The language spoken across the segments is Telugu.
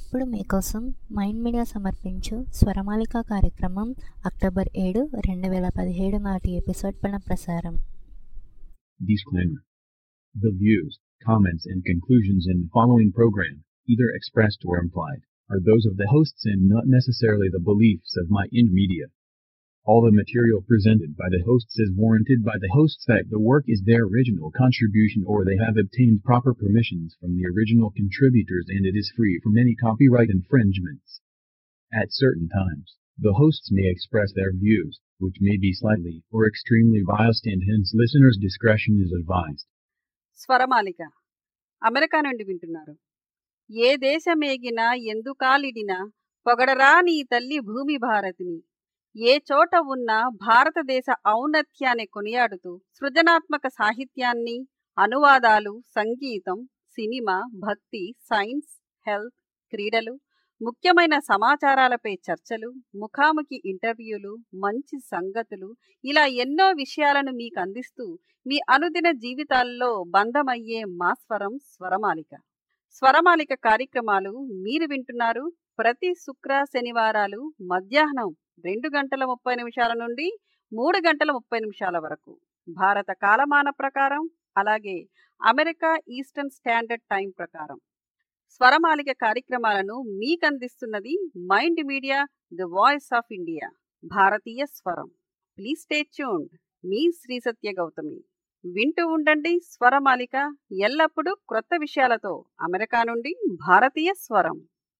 ఇప్పుడు మీకోసం మైండ్ మీడియా సమర్పించు స్వరమాలిక కార్యక్రమం అక్టోబర్ ఏడు రెండు వేల పదిహేడు నాటి ఎపిసోడ్ పైన ప్రసారం Disclaimer. The views, comments, and conclusions in the following program, either expressed or implied, are those of the hosts and not necessarily the beliefs of My Ind Media. All the material presented by the hosts is warranted by the hosts that the work is their original contribution or they have obtained proper permissions from the original contributors and it is free from any copyright infringements. At certain times, the hosts may express their views, which may be slightly or extremely biased and hence listeners' discretion is advised. Swaramalika America నుండి వింటున్నారు ఏ దేశమేగినా ఎందుకాలిడినా పొగడరా నీ తల్లి భూమి భారతిని ఏ చోట ఉన్నా భారతదేశ ఔన్నత్యాన్ని కొనియాడుతూ సృజనాత్మక సాహిత్యాన్ని అనువాదాలు సంగీతం సినిమా భక్తి సైన్స్ హెల్త్ క్రీడలు ముఖ్యమైన సమాచారాలపై చర్చలు ముఖాముఖి ఇంటర్వ్యూలు మంచి సంగతులు ఇలా ఎన్నో విషయాలను మీకు అందిస్తూ మీ అనుదిన జీవితాల్లో బంధమయ్యే మా స్వరం స్వరమాలిక స్వరమాలిక కార్యక్రమాలు మీరు వింటున్నారు ప్రతి శుక్ర శనివారాలు మధ్యాహ్నం రెండు గంటల ముప్పై నిమిషాల నుండి మూడు గంటల ముప్పై నిమిషాల వరకు భారత కాలమాన ప్రకారం అలాగే అమెరికా ఈస్టర్న్ స్టాండర్డ్ టైం ప్రకారం స్వరమాలిక కార్యక్రమాలను మీకు అందిస్తున్నది Mind Media the voice of India భారతీయ స్వరం ప్లీజ్ స్టే ట్యూన్డ్ మీ శ్రీ సత్య గౌతమి వింటూ ఉండండి స్వరమాలిక ఎల్లప్పుడూ క్రొత్త విషయాలతో అమెరికా నుండి భారతీయ స్వరం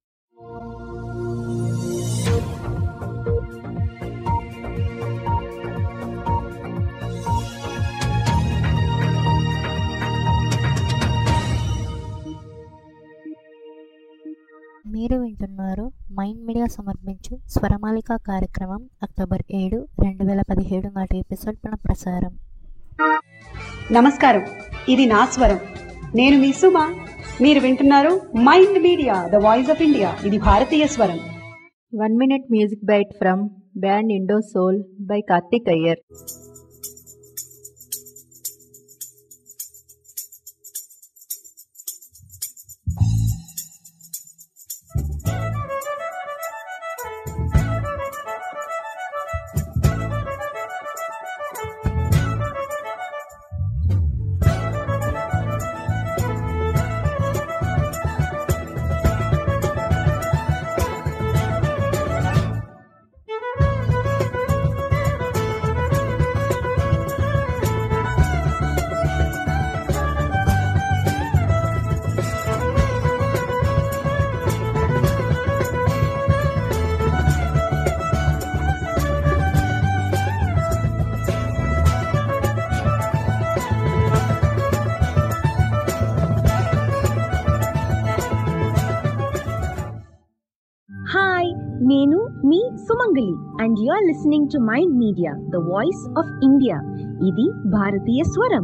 మీరు వింటున్నారు మైండ్ మీడియా సమర్పించు స్వరమాలిక కార్యక్రమం అక్టోబర్ ఏడు రెండు వేల పదిహేడు నాటి ఎపిసోడ్ పైన ప్రసారం నమస్కారం ఇది నా స్వరం నేను మీ సుమ మీరు వింటున్నారు Mind Media the voice of India ఇది భారతీయ స్వరం One minute music bite from band Indo Soul by Karthik Iyer. Hi నేను మీ Sumangali and you are listening to Mind Media the voice of India ఇది భారతీయ స్వరం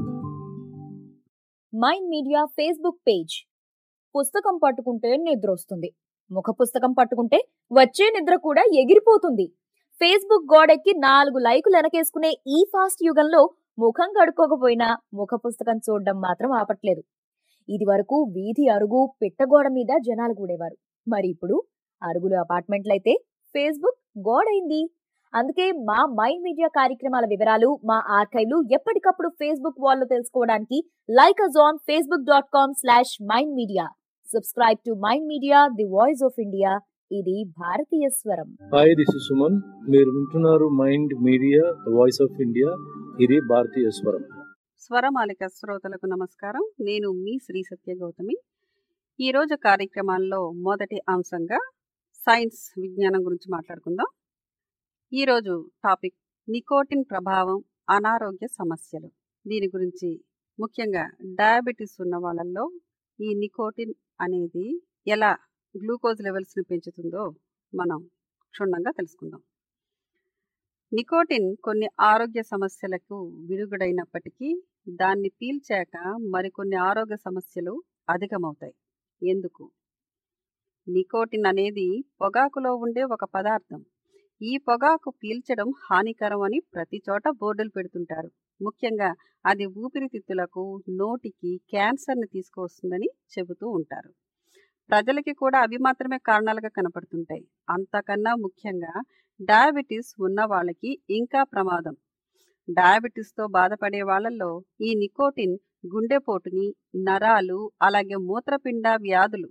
మైండ్ మీడియా ఫేస్బుక్ పేజ్ పుస్తకం పట్టుకుంటే నిద్ర వస్తుంది ముఖ పుస్తకం పట్టుకుంటే వచ్చే నిద్ర కూడా ఎగిరిపోతుంది ఫేస్బుక్ గోడెక్కి నాలుగు లైకులు వెనకేసుకునే ఈ ఫాస్ట్ యుగంలో ముఖం కడుక్కోకపోయినా ముఖ పుస్తకం చూడడం మాత్రం ఆపట్లేదు ఇది వరకు వీధి అరుగు పిట్టగోడ మీద జనాలు కూడేవారు మరి ఇప్పుడు అరుగులు అపార్ట్మెంట్లయితే ఫేస్బుక్ గోడైంది అందుకే మా మైండ్ మీడియా కార్యక్రమాల వివరాలు మా ఆర్కైవ్లు ఎప్పటికప్పుడు ఫేస్బుక్ వాల్లో తెలుసుకోవడానికి like us on Facebook dot com slash Mind Media subscribe to Mind Media the voice of India ఇది భారతీయ స్వరం హాయ్ దిస్ ఇస్ సుమన్ మీరు వింటున్నారు Mind Media voice of India ఇది భారతీయ స్వరం స్వరమాలిక శ్రోతలకు నమస్కారం నేను మీ శ్రీ సత్య గౌతమి ఈరోజు కార్యక్రమాల్లో మొదటి అంశంగా సైన్స్ విజ్ఞానం గురించి మాట్లాడుకుందాం ఈరోజు టాపిక్ నికోటిన్ ప్రభావం అనారోగ్య సమస్యలు దీని గురించి ముఖ్యంగా డయాబెటీస్ ఉన్న వాళ్ళల్లో ఈ నికోటిన్ అనేది ఎలా గ్లూకోజ్ లెవెల్స్ని పెంచుతుందో మనం క్షుణ్ణంగా తెలుసుకుందాం నికోటిన్ కొన్ని ఆరోగ్య సమస్యలకు విరుగుడైనప్పటికీ దాన్ని పీల్చాక మరికొన్ని ఆరోగ్య సమస్యలు అధికమవుతాయి ఎందుకు నికోటిన్ అనేది పొగాకులో ఉండే ఒక పదార్థం ఈ పొగాకు పీల్చడం హానికరం అని ప్రతి చోట బోర్డులు పెడుతుంటారు ముఖ్యంగా అది ఊపిరితిత్తులకు నోటికి క్యాన్సర్ని తీసుకువస్తుందని చెబుతూ ఉంటారు ప్రజలకి కూడా అవి మాత్రమే కారణాలుగా కనపడుతుంటాయి అంతకన్నా ముఖ్యంగా డయాబెటీస్ ఉన్న వాళ్ళకి ఇంకా ప్రమాదం డయాబెటీస్తో బాధపడే వాళ్ళల్లో ఈ నికోటిన్ గుండెపోటుని నరాలు అలాగే మూత్రపిండ వ్యాధులు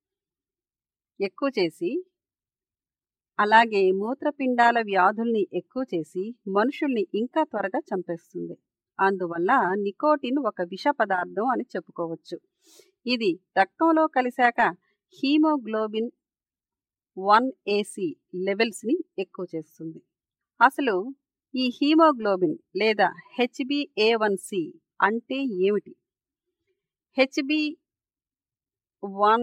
ఎక్కువ చేసి అలాగే మూత్రపిండాల వ్యాధుల్ని ఎక్కువ చేసి మనుషుల్ని ఇంకా త్వరగా చంపేస్తుంది అందువల్ల నికోటిన్ ఒక విష పదార్థం అని చెప్పుకోవచ్చు ఇది రక్తంలో కలిశాక హీమోగ్లోబిన్ వన్ ఏసీ లెవెల్స్ని ఎక్కువ చేస్తుంది అసలు ఈ హీమోగ్లోబిన్ లేదా హెచ్బిఏ వన్ సి అంటే ఏమిటి హెచ్బి వన్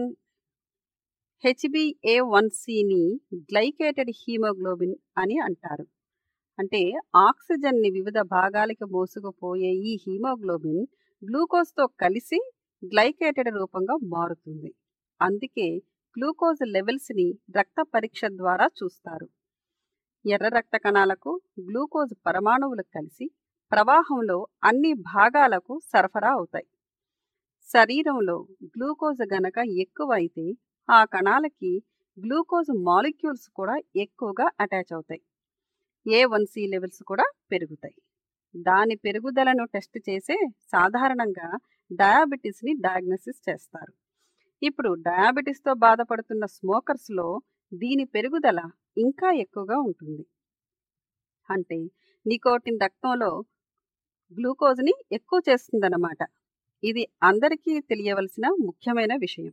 హెచ్బిఏ వన్ సిని గ్లైకేటెడ్ హీమోగ్లోబిన్ అని అంటారు అంటే ఆక్సిజన్ని వివిధ భాగాలకి మోసుకుపోయే ఈ హీమోగ్లోబిన్ గ్లూకోజ్తో కలిసి గ్లైకేటెడ్ రూపంగా మారుతుంది అందుకే గ్లూకోజ్ లెవెల్స్ని రక్త పరీక్ష ద్వారా చూస్తారు ఎర్ర రక్త కణాలకు గ్లూకోజ్ పరమాణువులు కలిసి ప్రవాహంలో అన్ని భాగాలకు సరఫరా అవుతాయి శరీరంలో గ్లూకోజ్ గనక ఎక్కువైతే ఆ కణాలకి గ్లూకోజ్ మాలిక్యూల్స్ కూడా ఎక్కువగా అటాచ్ అవుతాయి ఏ వన్ సి లెవెల్స్ కూడా పెరుగుతాయి దాని పెరుగుదలను టెస్ట్ చేసే సాధారణంగా డయాబెటీస్ని డయాగ్నోసిస్ చేస్తారు ఇప్పుడు డయాబెటీస్తో బాధపడుతున్న స్మోకర్స్లో దీని పెరుగుదల ఇంకా ఎక్కువగా ఉంటుంది అంటే నికోటిన్ రక్తంలో గ్లూకోజ్ని ఎక్కువ చేస్తుందన్నమాట ఇది అందరికీ తెలియవలసిన ముఖ్యమైన విషయం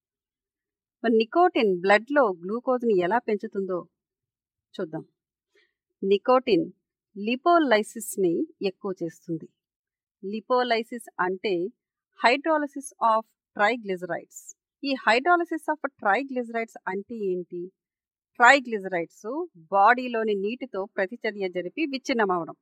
మరి నికోటిన్ బ్లడ్లో గ్లూకోజ్ని ఎలా పెంచుతుందో చూద్దాం నికోటిన్ లిపోలైసిస్ని ఎక్కువ చేస్తుంది లిపోలైసిస్ అంటే హైడ్రాలసిస్ ఆఫ్ ట్రైగ్లిజరైడ్స్ ఈ హైడ్రాలసిస్ ఆఫ్ ట్రైగ్లిజరైడ్స్ అంటే ఏంటి ట్రైగ్లిజరైడ్స్ బాడీలోని నీటితో ప్రతిచర్య జరిపి విచ్ఛిన్నమవడం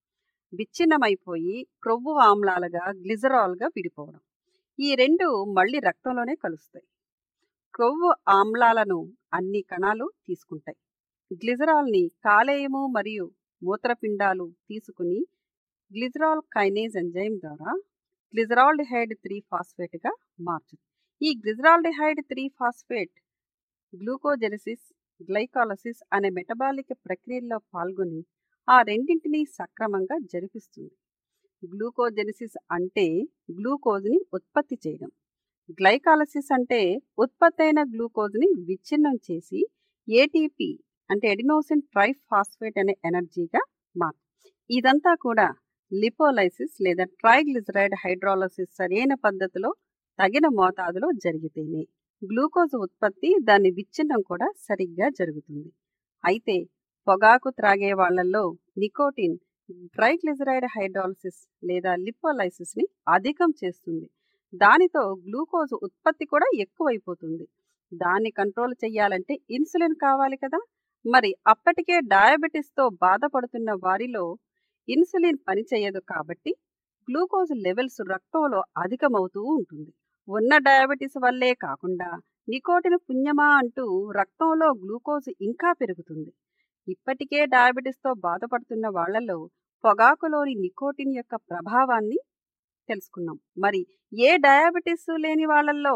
విచ్ఛిన్నమైపోయి క్రొవ్వు ఆమ్లాలుగా గ్లిజరాల్గా విడిపోవడం ఈ రెండు మళ్ళీ రక్తంలోనే కలుస్తాయి క్రొవ్వు ఆమ్లాలను అన్ని కణాలు తీసుకుంటాయి గ్లిజరాల్ని కాలేయము మరియు మూత్రపిండాలు తీసుకుని గ్లిజరాల్ కైనేజ్ ఎంజైమ్ ద్వారా గ్లిజరాల్డిహైడ్ త్రీ ఫాస్ఫేట్గా మార్చుతుంది ఈ glyceraldehyde three phosphate glucogenesis glycolysis అనే మెటబాలిక్ ప్రక్రియల్లో పాల్గొని ఆ రెండింటినీ సక్రమంగా జరిపిస్తుంది గ్లూకోజెనసిస్ అంటే గ్లూకోజ్ని ఉత్పత్తి చేయడం గ్లైకాలసిస్ అంటే ఉత్పత్తి అయిన గ్లూకోజ్ని విచ్ఛిన్నం చేసి ఏటీపీ అంటే ఎడినోసిన్ ట్రైఫాస్ఫేట్ అనే ఎనర్జీగా మార్ ఇదంతా కూడా లిపోలైసిస్ లేదా ట్రైగ్లిజరైడ్ హైడ్రాలసిస్ సరైన పద్ధతిలో తగిన మోతాదులో జరిగితేనే గ్లూకోజ్ ఉత్పత్తి దాని విచ్ఛిన్నం కూడా సరిగ్గా జరుగుతుంది అయితే పొగాకు త్రాగే వాళ్లలో నికోటిన్ ట్రైగ్లిజరైడ్ హైడ్రాలసిస్ లేదా లిపోలైసిస్ని అధికం చేస్తుంది దానితో గ్లూకోజ్ ఉత్పత్తి కూడా ఎక్కువైపోతుంది దాన్ని కంట్రోల్ చేయాలంటే ఇన్సులిన్ కావాలి కదా మరి అప్పటికే డయాబెటీస్తో బాధపడుతున్న వారిలో ఇన్సులిన్ పనిచేయదు కాబట్టి గ్లూకోజ్ లెవెల్స్ రక్తంలో అధికమవుతూ ఉంటుంది ఉన్న డయాబెటీస్ వల్లే కాకుండా నికోటిన్ పుణ్యమా అంటూ రక్తంలో గ్లూకోజ్ ఇంకా పెరుగుతుంది ఇప్పటికే డయాబెటీస్తో బాధపడుతున్న వాళ్లలో పొగాకులోని నికోటిన్ యొక్క ప్రభావాన్ని తెలుసుకున్నాం మరి ఏ డయాబెటీస్ లేని వాళ్ళల్లో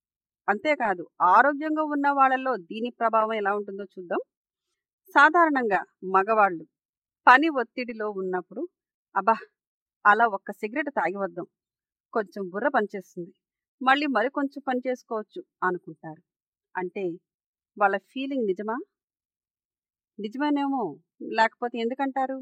అంతేకాదు ఆరోగ్యంగా ఉన్న వాళ్ళల్లో దీని ప్రభావం ఎలా ఉంటుందో చూద్దాం సాధారణంగా మగవాళ్ళు పని ఒత్తిడిలో ఉన్నప్పుడు అబ్బా అలా ఒక్క సిగరెట్ తాగి వద్దాం కొంచెం బుర్ర పనిచేస్తుంది మళ్ళీ మరి కొంచెం పని చేసుకోవచ్చు అనుకుంటారు అంటే వాళ్ళ ఫీలింగ్ నిజమా నిజమేనేమో లేకపోతే ఎందుకంటారు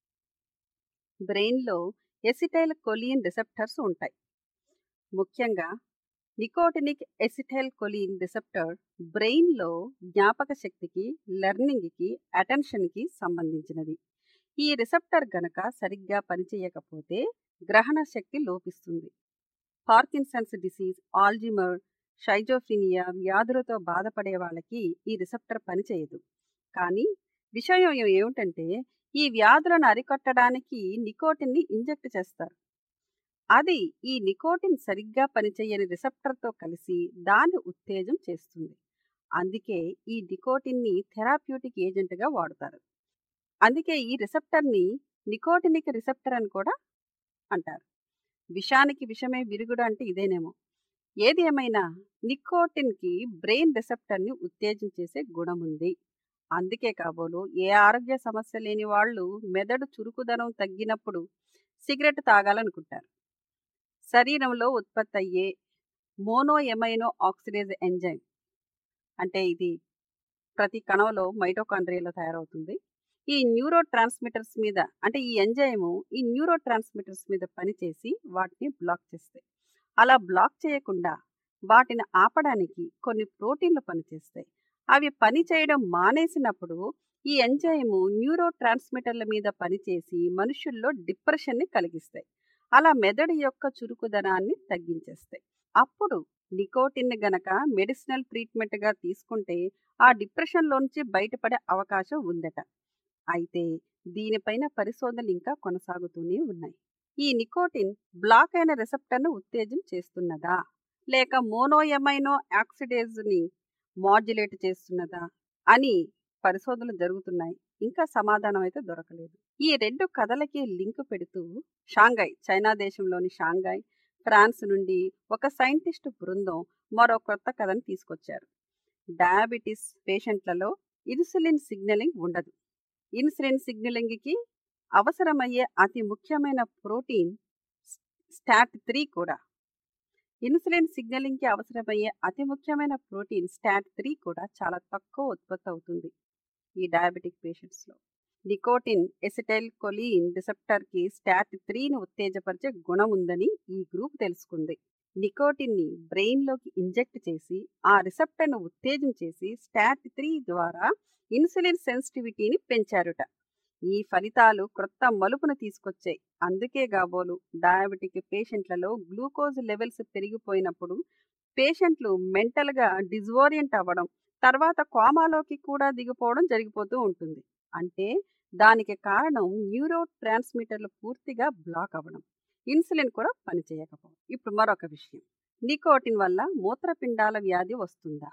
బ్రెయిన్లో ఎసిటైల్ కొలిన్ రిసెప్టర్స్ ఉంటాయి ముఖ్యంగా నికోటినిక్ ఎసిటైల్ కొలిన్ రిసెప్టర్ బ్రెయిన్లో జ్ఞాపక శక్తికి లెర్నింగ్కి అటెన్షన్కి సంబంధించినది ఈ రిసెప్టర్ గనక సరిగ్గా పనిచేయకపోతే గ్రహణ శక్తి లోపిస్తుంది పార్కిన్సన్స్ డిసీజ్ ఆల్జిమర్ షైజోఫ్రినియా వ్యాధులతో బాధపడే వాళ్ళకి ఈ రిసెప్టర్ పనిచేయదు కానీ విషయం ఏమిటంటే ఈ వ్యాధులను అరికట్టడానికి నికోటిన్ని ఇంజెక్ట్ చేస్తారు అది ఈ నికోటిన్ సరిగ్గా పనిచేయని రిసెప్టర్తో కలిసి దాన్ని ఉత్తేజం చేస్తుంది అందుకే ఈ నికోటిన్ని థెరాప్యూటిక్ ఏజెంట్గా వాడుతారు అందుకే ఈ రిసెప్టర్ని నికోటినిక్ రిసెప్టర్ అని కూడా అంటారు విషానికి విషమే విరుగుడు అంటే ఇదేనేమో ఏది ఏమైనా నికోటిన్కి బ్రెయిన్ రిసెప్టర్ని ఉత్తేజం చేసే గుణం ఉంది అందుకే కాబోలు ఏ ఆరోగ్య సమస్య లేని వాళ్ళు మెదడు చురుకుదనం తగ్గినప్పుడు సిగరెట్ తాగాలనుకుంటారు శరీరంలో ఉత్పత్తి అయ్యే మోనో ఎమైనో ఆక్సిడేజ్ ఎంజైమ్ అంటే ఇది ప్రతి కణంలో మైటోకాండ్రియాలో తయారవుతుంది ఈ న్యూరో ట్రాన్స్మిటర్స్ మీద అంటే ఈ ఎంజైము ఈ న్యూరో ట్రాన్స్మిటర్స్ మీద పనిచేసి వాటిని బ్లాక్ చేస్తాయి అలా బ్లాక్ చేయకుండా వాటిని ఆపడానికి కొన్ని ప్రోటీన్లు పనిచేస్తాయి అవి పని చేయడం మానేసినప్పుడు ఈ ఎంజైము న్యూరో ట్రాన్స్మిటర్ల మీద పనిచేసి మనుషుల్లో డిప్రెషన్ని కలిగిస్తాయి అలా మెదడు యొక్క చురుకుదనాన్ని తగ్గించేస్తాయి అప్పుడు నికోటిన్ గనక మెడిసినల్ ట్రీట్మెంట్గా తీసుకుంటే ఆ డిప్రెషన్లోంచి బయటపడే అవకాశం ఉందట అయితే దీనిపైన పరిశోధనలు ఇంకా కొనసాగుతూనే ఉన్నాయి ఈ నికోటిన్ బ్లాక్ అయిన రిసెప్టర్ను ఉత్తేజం చేస్తున్నదా లేక మోనోయమైనో ఆక్సిడేజ్ని మాడ్యులేట్ చేస్తున్నదా అని పరిశోధనలు జరుగుతున్నాయి ఇంకా సమాధానం అయితే దొరకలేదు ఈ రెండు కథలకి లింక్ పెడుతూ షాంఘై చైనా దేశంలోని షాంఘై ఫ్రాన్స్ నుండి ఒక సైంటిస్ట్ బృందం మరో కొత్త కథను తీసుకొచ్చారు డయాబెటీస్ పేషెంట్లలో ఇన్సులిన్ సిగ్నలింగ్ ఉండదు ఇన్సులిన్ సిగ్నలింగ్కి అవసరమయ్యే అతి ముఖ్యమైన ప్రోటీన్ స్టాట్ త్రీ కూడా ఇన్సులిన్ సిగ్నలింగ్కి అవసరమయ్యే అతి ముఖ్యమైన ప్రోటీన్ స్టాట్ త్రీ కూడా చాలా తక్కువ ఉత్పత్తి అవుతుంది ఈ డయాబెటిక్ పేషెంట్స్లో నికోటిన్ ఎసిటైల్ కొలీన్ రిసెప్టర్కి స్టాట్ త్రీని ఉత్తేజపరిచే గుణం ఉందని ఈ గ్రూప్ తెలుసుకుంది నికోటిన్ని బ్రెయిన్లోకి ఇంజెక్ట్ చేసి ఆ రిసెప్టర్ను ఉత్తేజం చేసి స్టాట్ త్రీ ద్వారా ఇన్సులిన్ సెన్సిటివిటీని పెంచారుట ఈ ఫలితాలు క్రొత్త మలుపును తీసుకొచ్చాయి అందుకే కాబోలు డయాబెటిక్ పేషెంట్లలో గ్లూకోజ్ లెవెల్స్ పెరిగిపోయినప్పుడు పేషెంట్లు మెంటల్గా డిజోరియంట్ అవ్వడం తర్వాత కోమాలోకి కూడా దిగిపోవడం జరిగిపోతూ ఉంటుంది అంటే దానికి కారణం న్యూరో ట్రాన్స్మిటర్లు పూర్తిగా బ్లాక్ అవ్వడం ఇన్సులిన్ కూడా పనిచేయకపోవడం ఇప్పుడు మరొక విషయం నికోటిన్ వల్ల మూత్రపిండాల వ్యాధి వస్తుందా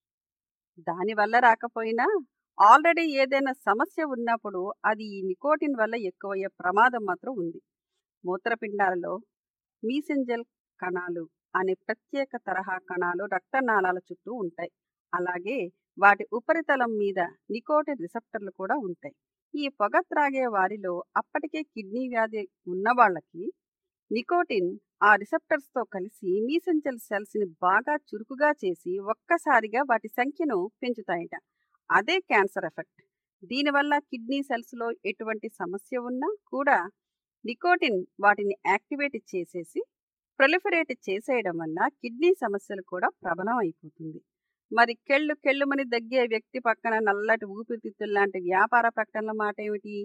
దానివల్ల రాకపోయినా ఆల్రెడీ ఏదైనా సమస్య ఉన్నప్పుడు అది ఈ నికోటిన్ వల్ల ఎక్కువయ్యే ప్రమాదం మాత్రం ఉంది మూత్రపిండాలలో మీసెంజల్ కణాలు అనే ప్రత్యేక తరహా కణాలు రక్తనాళాల చుట్టూ ఉంటాయి అలాగే వాటి ఉపరితలం మీద నికోటిన్ రిసెప్టర్లు కూడా ఉంటాయి ఈ పొగ త్రాగే వారిలో అప్పటికే కిడ్నీ వ్యాధి ఉన్న వాళ్ళకి నికోటిన్ ఆ రిసెప్టర్స్తో కలిసి మీసెంజల్ సెల్స్ని బాగా చురుకుగా చేసి ఒక్కసారిగా వాటి సంఖ్యను పెంచుతాయట అదే క్యాన్సర్ ఎఫెక్ట్ దీనివల్ల కిడ్నీ సెల్స్లో ఎటువంటి సమస్య ఉన్నా కూడా నికోటిన్ వాటిని యాక్టివేట్ చేసేసి ప్రొలిఫరేట్ చేసేయడం వల్ల కిడ్నీ సమస్యలు కూడా ప్రబలం అయిపోతుంది మరి కెళ్ళు కెళ్ళుమని దగ్గే వ్యక్తి పక్కన నల్లటి ఊపిరితిత్తులు లాంటి వ్యాపార ప్రకటనల మాట ఏమిటి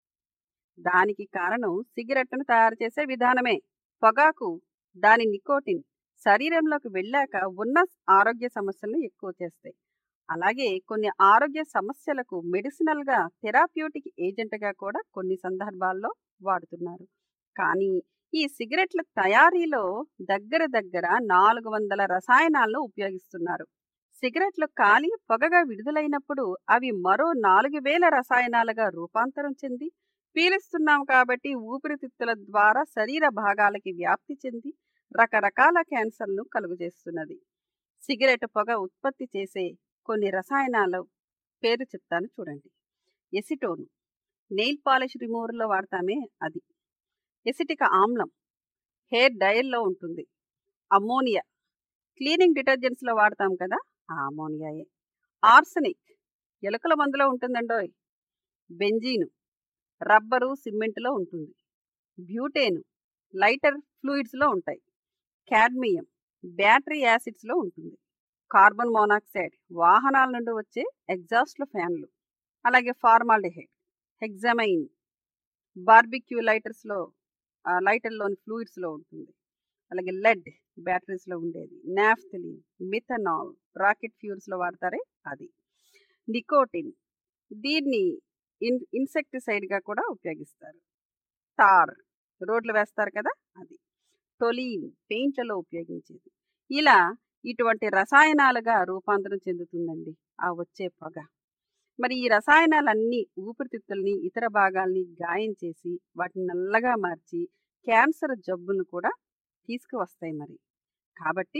దానికి కారణం సిగరెట్ను తయారు చేసే విధానమే పొగాకు దాని నికోటిన్ శరీరంలోకి వెళ్ళాక ఉన్న ఆరోగ్య సమస్యలను ఎక్కువ చేస్తాయి అలాగే కొన్ని ఆరోగ్య సమస్యలకు మెడిసినల్గా థెరాప్యూటిక్ ఏజెంట్గా కూడా కొన్ని సందర్భాల్లో వాడుతున్నారు కానీ ఈ సిగరెట్ల తయారీలో దగ్గర దగ్గర నాలుగు వందల రసాయనాలను ఉపయోగిస్తున్నారు సిగరెట్లు కాలి పొగగా విడుదలైనప్పుడు అవి మరో నాలుగు వేల రసాయనాలుగా రూపాంతరం చెంది పీలుస్తున్నాం కాబట్టి ఊపిరితిత్తుల ద్వారా శరీర భాగాలకి వ్యాప్తి చెంది రకరకాల క్యాన్సర్ను కలుగజేస్తున్నది సిగరెట్ పొగ ఉత్పత్తి చేసే కొన్ని రసాయనాల పేరు చెప్తాను చూడండి ఎసిటోన్ నెయిల్ పాలిష్ రిమూవర్లో వాడతామే అది ఎసిటిక ఆమ్లం హెయిర్ డయల్లో ఉంటుంది అమ్మోనియా క్లీనింగ్ డిటర్జెంట్స్లో వాడతాం కదా ఆ అమ్మోనియాయే ఆర్సనిక్ ఎలుకల మందులో ఉంటుందండోయ్ బెంజీను రబ్బరు సిమెంట్లో ఉంటుంది బ్యూటేను లైటర్ ఫ్లూయిడ్స్లో ఉంటాయి క్యాడ్మియం బ్యాటరీ యాసిడ్స్లో ఉంటుంది కార్బన్ మోనాక్సైడ్ వాహనాల నుండి వచ్చే ఎగ్జాస్ట్ల ఫ్యాన్లు అలాగే ఫార్మాల్డిహైడ్ హెగ్జమైన్ బార్బిక్యూ లైటర్స్లో లైటర్లోని ఫ్లూయిడ్స్లో ఉంటుంది అలాగే లెడ్ బ్యాటరీస్లో ఉండేది నాఫ్థలిన్ మిథనాల్ రాకెట్ ఫ్యూల్స్లో వాడతారే అది నికోటిన్ దీన్ని ఇన్ ఇన్సెక్టిసైడ్గా కూడా ఉపయోగిస్తారు తార్ రోడ్లు వేస్తారు కదా అది టొలీన్ పెయింట్లలో ఉపయోగించేది ఇలా ఇటువంటి రసాయనాలుగా రూపాంతరం చెందుతుందండి ఆ వచ్చే పొగ మరి ఈ రసాయనాలన్నీ ఊపిరితిత్తుల్ని ఇతర భాగాల్ని గాయం చేసి వాటిని నల్లగా మార్చి క్యాన్సర్ జబ్బును కూడా తీసుకువస్తాయి మరి కాబట్టి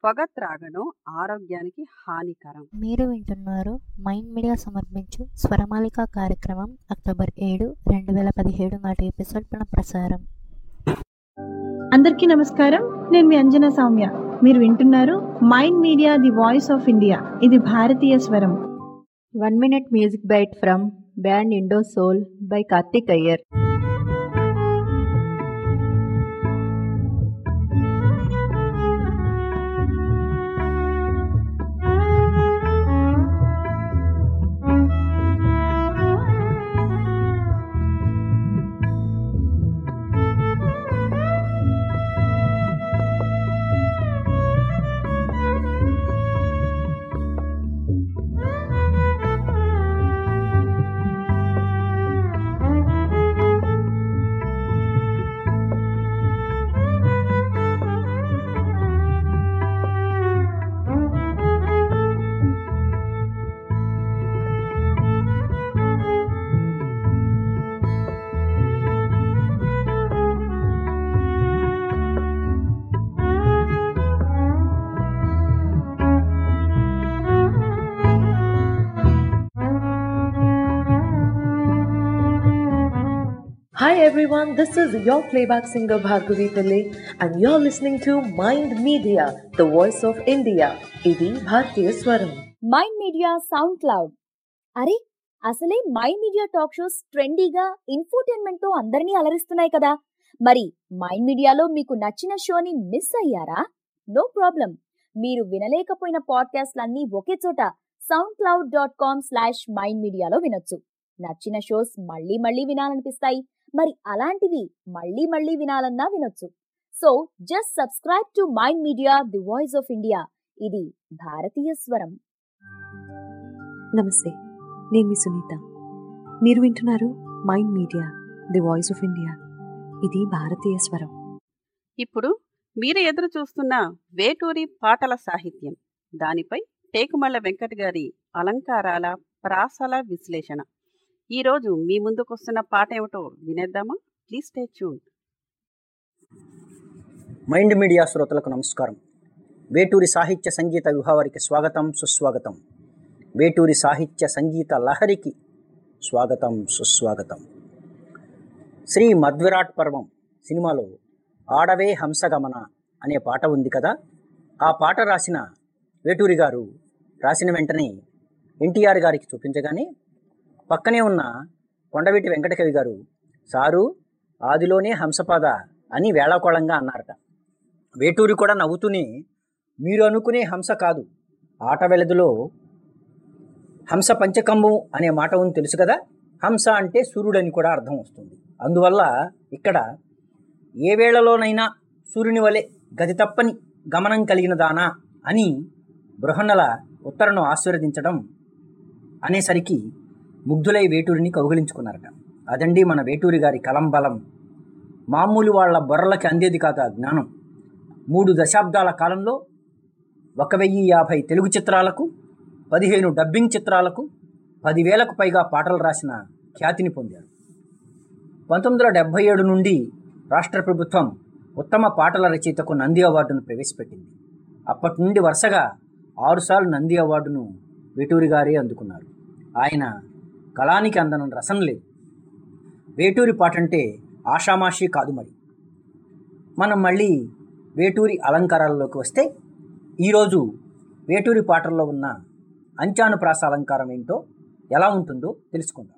పొగ త్రాగడం ఆరోగ్యానికి హానికరం మీరు వింటున్నారు మైండ్ మీడియా సమర్పించు స్వరమాలిక కార్యక్రమం అక్టోబర్ ఏడు రెండు వేల పదిహేడు నాటి ఎపిసోడ్ పునఃప్రసారం అందరికీ నమస్కారం నేను మీ అంజనా సౌమ్య మీరు వింటున్నారు Mind Media the voice of India ఇది భారతీయ స్వరం one minute music byte from band Indo Soul by Karthik Iyer Hi everyone, this is your playback singer Bhargavi Pillai and you're listening to Mind Media, the voice of India. ఇది భారతీయ స్వరం మైండ్ మీడియా సౌండ్ క్లౌడ్ అరే అసలే మైండ్ మీడియా టాక్ షోస్ ట్రెండీగా ఇన్ఫోటైన్మెంట్ తో అందరినీ అలరిస్తున్నాయి కదా మరి మైండ్ మీడియాలో మీకు నచ్చిన షోని మిస్ అయ్యారా నో ప్రాబ్లం మీరు వినలేకపోయిన పాడ్కాస్ట్లన్నీ ఒకే చోట SoundCloud dot com slash Mind మీడియాలో వినొచ్చు నచ్చిన షోస్ మళ్ళీ మళ్ళీ వినాలనిపిస్తాయి మరి అలాంటివి మళ్ళీ మళ్ళీ వినాలన్నా వినొచ్చు so just subscribe to Mind Media the voice of India ఇది భారతీయ స్వరం నమస్తే నేను మీ సునీత మీరు వింటున్నారు Mind Media the voice of India ఇది భారతీయ స్వరం ఇప్పుడు మీరు ఎదురు చూస్తున్న వేటూరి పాటల సాహిత్యం దానిపై టేకుమళ్ళ వెంకట్ గారి అలంకారాల ప్రాసల విశ్లేషణ ఈరోజు మీ ముందుకొస్తున్న పాట ఏమిటో వినేద్దామా please stay tune Mind Media శ్రోతలకు నమస్కారం వేటూరి సాహిత్య సంగీత విభావానికి స్వాగతం సుస్వాగతం వేటూరి సాహిత్య సంగీత లహరికి స్వాగతం సుస్వాగతం శ్రీ మధ్విరాట్ పర్వం సినిమాలో ఆడవే హంసగమన అనే పాట ఉంది కదా ఆ పాట రాసిన వేటూరి గారు రాసిన వెంటనే ఎన్టీఆర్ గారికి చూపించగానే పక్కనే ఉన్న కొండవీటి వెంకటకవి గారు సారు ఆదిలోనే హంసపాద అని వేళాకోళంగా అన్నారట వేటూరి కూడా నవ్వుతూనే మీరు అనుకునే హంస కాదు ఆట వెలదులో హంస పంచకంబు అనే మాట ఉంది తెలుసు కదా హంస అంటే సూర్యుడని కూడా అర్థం వస్తుంది అందువల్ల ఇక్కడ ఏ వేళలోనైనా సూర్యుని వలె గతి తప్పని గమనం కలిగిన దానా అని బృహన్నల ఉత్తరను ఆశీర్వదించడం అనేసరికి ముగ్ధులై వేటూరిని కౌగిలించుకున్నారట అదండి మన వేటూరి గారి కలంబలం మామూలు వాళ్ళ బొర్రలకి అందేది కాదు ఆ జ్ఞానం మూడు దశాబ్దాల కాలంలో ఒక వెయ్యి యాభై తెలుగు చిత్రాలకు పదిహేను డబ్బింగ్ చిత్రాలకు పదివేలకు పైగా పాటలు రాసిన ఖ్యాతిని పొందారు పంతొమ్మిది వందల డెబ్భై ఏడు నుండి రాష్ట్ర ప్రభుత్వం ఉత్తమ పాటల రచయితకు నంది అవార్డును ప్రవేశపెట్టింది అప్పటి నుండి వరుసగా ఆరుసార్లు నంది అవార్డును వేటూరి గారే అందుకున్నారు ఆయన కళానికి అందనం రసం లేదు వేటూరి పాట అంటే ఆషామాషి కాదు మరి మనం మళ్ళీ వేటూరి అలంకారాల్లోకి వస్తే ఈరోజు వేటూరి పాటల్లో ఉన్న అంచానుప్రాస అలంకారం ఏంటో ఎలా ఉంటుందో తెలుసుకుందాం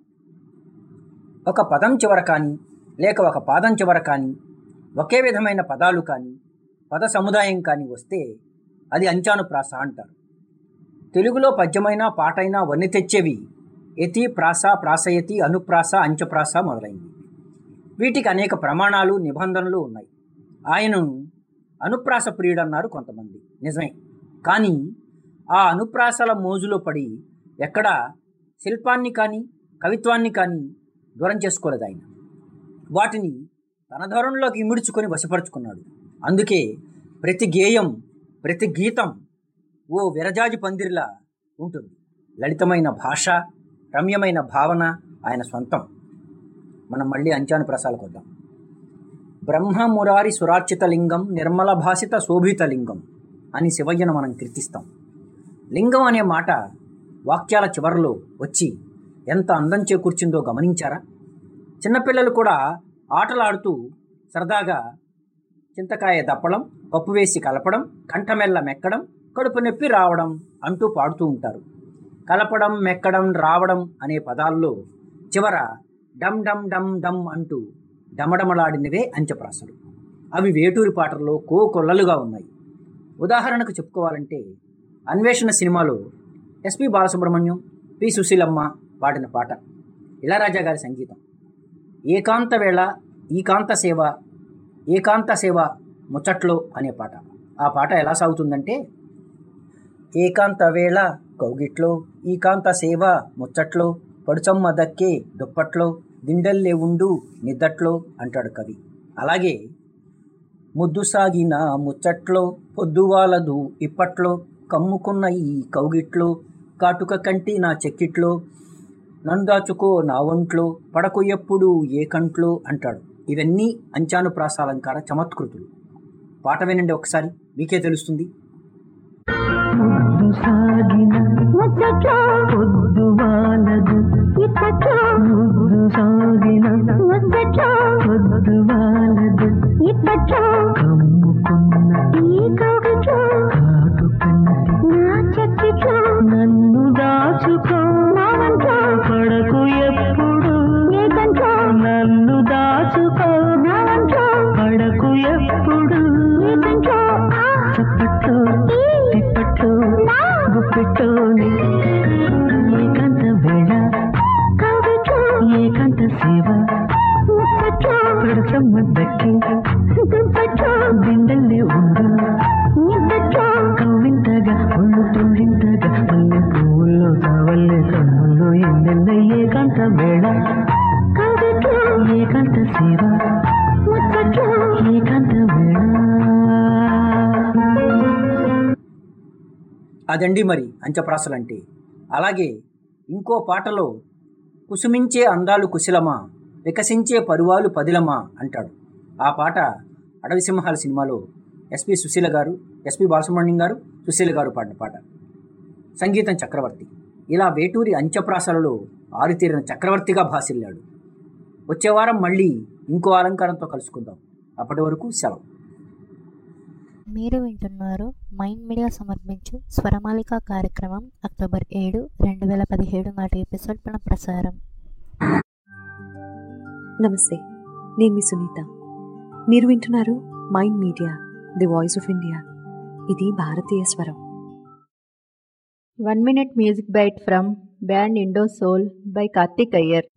ఒక పదం చివర కానీ లేక ఒక పాదం చివర కానీ ఒకే విధమైన పదాలు కానీ పద సముదాయం కానీ వస్తే అది అంచానుప్రాస అంటారు తెలుగులో పద్యమైన పాటైనా వన్ని తెచ్చేవి యతి ప్రాస ప్రాసయతి అనుప్రాస అంచప్రాస మొదలైంది వీటికి అనేక ప్రమాణాలు నిబంధనలు ఉన్నాయి ఆయనను అనుప్రాస ప్రియుడన్నారు కొంతమంది నిజమే కానీ ఆ అనుప్రాసల మోజులో పడి ఎక్కడ శిల్పాన్ని కానీ కవిత్వాన్ని కానీ దూరం చేసుకోలేదు ఆయన వాటిని తన ధోరణిలోకి ఇమిడ్చుకొని వశపరుచుకున్నాడు అందుకే ప్రతి గేయం ప్రతి గీతం ఓ విరజాజి పందిరిలా ఉంటుంది లలితమైన భాష రమ్యమైన భావన ఆయన సొంతం మనం మళ్ళీ అంచాను ప్రసాలకు వద్దాం బ్రహ్మ మురారి సురార్చిత లింగం నిర్మల భాసిత శోభిత లింగం అని శివయ్యను మనం కీర్తిస్తాం లింగం అనే మాట వాక్యాల చివరలో వచ్చి ఎంత అందం చేకూర్చిందో గమనించారా చిన్నపిల్లలు కూడా ఆటలాడుతూ సరదాగా చింతకాయ దప్పడం పప్పు వేసి కలపడం కంఠమెల్ల మెక్కడం కడుపు నొప్పి రావడం అంటూ పాడుతూ ఉంటారు కలపడం మెక్కడం రావడం అనే పదాల్లో చివర డమ్ డమ్ డమ్ డమ్ అంటూ డమడమలాడినవే అంచెప్రాసలు అవి వేటూరి పాటల్లో కోకొల్లలుగా ఉన్నాయి ఉదాహరణకు చెప్పుకోవాలంటే అన్వేషణ సినిమాలో ఎస్పి బాలసుబ్రహ్మణ్యం పి సుశీలమ్మ పాడిన పాట ఇళరాజా గారి సంగీతం ఏకాంత వేళ ఈకాంత సేవ ఏకాంత సేవ ముచ్చట్లో అనే పాట ఆ పాట ఎలా సాగుతుందంటే ఏకాంత వేళ కౌగిట్లో ఈకాంత సేవ ముచ్చట్లో పడుచమ్మ దక్కే దుప్పట్లో దిండల్లే ఉండు నిద్దట్లో అంటాడు కవి అలాగే ముద్దు సాగిన ముచ్చట్లో పొద్దువాలదు ఇప్పట్లో కమ్ముకున్న ఈ కౌగిట్లో కాటుక కంటి నా చెక్కిట్లో నన్ను దాచుకో నా ఒంట్లో పడకు ఎప్పుడు ఏ కంట్లో అంటాడు ఇవన్నీ అంచానుప్రాసాలంకార చమత్కృతులు పాట వినండి ఒకసారి మీకే తెలుస్తుంది ముద్దు సాగిన ముచ్చట్లో పొద్దు వాలదు ఇప్పట్లో ముద్దు సాగిన ముచ్చట్లో పొద్దు వాలదు ఇప్పట్లో కమ్ముకున్న ఈ కవిట్లో కాటు కంటి నా చెక్కిట్లో నన్ను దాచుకో నా వంట్లో పడకు ఎప్పుడు ఏ కంట్లో నన్ను దాచుకో నా వంట్లో పడకు ఎప్పుడు ఏ కంట్లో చప్పట్లో తిప్పట్లో గుప్పెట్టోని ఏకాంత వేళ కవిట్లో ఏకాంత సేవ పడచమ్మ దక్కి దుప్పట్లో దిండల్లే ఉండు నిద్దట్లో కవ్వింతగా ఒళ్ళు తుళ్ళింతగా మల్లె పువ్వుల్లో చావల్లే కన్నుల్లో ఎన్నెల్ల ఏకాంత వేళ కవిట్లో ఏకాంత సేవ ముచ్చట్లో ఏకాంత వేళ అదండి మరి అంచప్రాసలంటే అలాగే ఇంకో పాటలో కుసుమించే అందాలు కుశలమా వికసించే పరువాలు పదిలమా అంటాడు ఆ పాట అడవి సింహాల సినిమాలో ఎస్పి సుశీల గారు ఎస్పి బాలసుబ్రహ్మణ్యం గారు సుశీల గారు పాడిన పాట సంగీతం చక్రవర్తి ఇలా వేటూరి అంత్యప్రాసలలో ఆరుతీరిన చక్రవర్తిగా భాసిల్లాడు వచ్చే వారం మళ్ళీ ఇంకో అలంకారంతో కలుసుకుందాం అప్పటి వరకు సెలవు మీరు వింటున్నారు మైండ్ మీడియా సమర్పించు స్వరమాలిక కార్యక్రమం అక్టోబర్ ఏడు రెండు వేల పదిహేడు నాటి ఎపిసోడ్ పునః ప్రసారం నమస్తే నేను మీ సునీత మీరు వింటున్నారు Mind Media the voice of India ఇది భారతీయ స్వరం one minute music byte from band Indo Soul by Karthik Iyer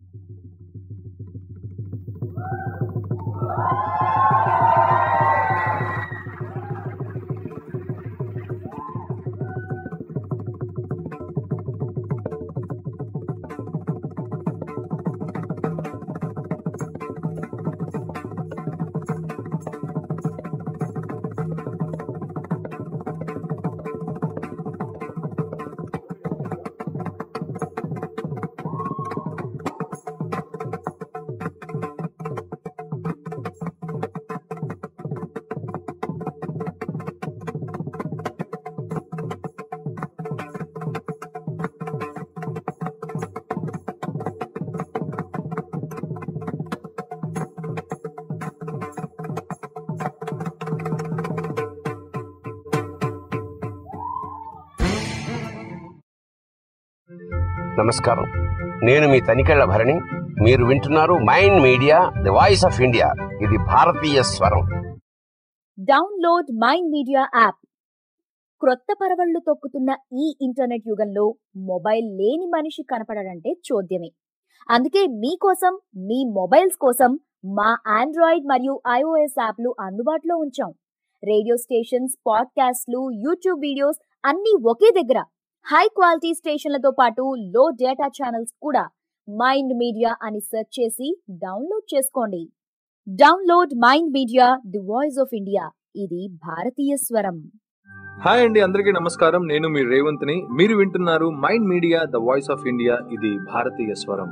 నమస్కారం నేను మీ తనికెళ్ల భరణి మీరు వింటున్నారు Mind Media the voice of India ఇది భారతీయ స్వరం డౌన్లోడ్ మైండ్ మీడియా యాప్ క్రొత్త పరవళ్లు తొక్కుతున్న ఈ ఇంటర్నెట్ యుగంలో మొబైల్ లేని మనిషి కనపడడంటే చూద్యమే అందుకే మీకోసం మీ మొబైల్స్ కోసం మా ఆండ్రాయిడ్ మరియు ఐఓఎస్ యాప్లు అందుబాటులో ఉంచాం రేడియో స్టేషన్స్ పాడ్కాస్ట్లు యూట్యూబ్ వీడియోస్ అన్నీ ఒకే దగ్గర హై క్వాలిటీ స్టేషన్లతో పాటు లో డేటా ఛానల్స్ కూడా మైండ్ మీడియా అని సెర్చ్ చేసి డౌన్లోడ్ చేసుకోండి download Mind Media the voice of India ఇది భారతీయ స్వరం హాయ్ అండి అందరికీ నమస్కారం నేను మీ రేవంత్ని మీరు వింటున్నారు Mind Media the voice of India ఇది భారతీయ స్వరం